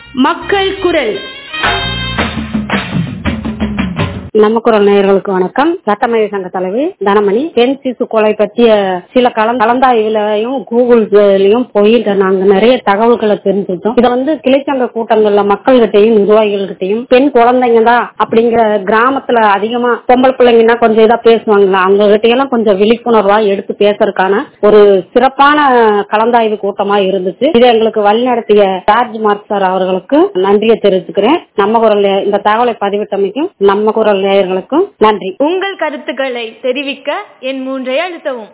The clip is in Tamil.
மக்கள் குரல் நம்ம குரல் நேயர்களுக்கு வணக்கம் சட்டமன்ற சங்க தலைவி தனமணி பெண் சிசு கொலை பற்றிய சில கலந் கலந்தாய்வுலையும் கூகுள்லயும் போய் நாங்க நிறைய தகவல்களை தெரிஞ்சுக்கிட்டோம் இதை வந்து கிளைச்சங்க கூட்டங்கள்ல மக்கள்கிட்டையும் நிர்வாகிகள்கிட்டையும் பெண் குழந்தைங்க தான் அப்படிங்கிற கிராமத்துல அதிகமா பொம்பளை பிள்ளைங்கன்னா கொஞ்சம் இதா பேசுவாங்களா அவங்க கிட்ட எல்லாம் கொஞ்சம் விழிப்புணர்வா எடுத்து பேசுறதுக்கான ஒரு சிறப்பான கலந்தாய்வு கூட்டமா இருந்துச்சு இதை எங்களுக்கு வழிநடத்திய ஜார்ஜ் மார்க் சார் அவர்களுக்கு நன்றியை தெரிவிச்சுக்கிறேன் நம்ம குரல் நே- இந்த தகவலை பதிவிட்டமைக்கும் நம்ம குரல் நேயர்களுக்கும் நன்றி உங்கள் கருத்துக்களை தெரிவிக்க என் மூன்றை அழுத்தவும்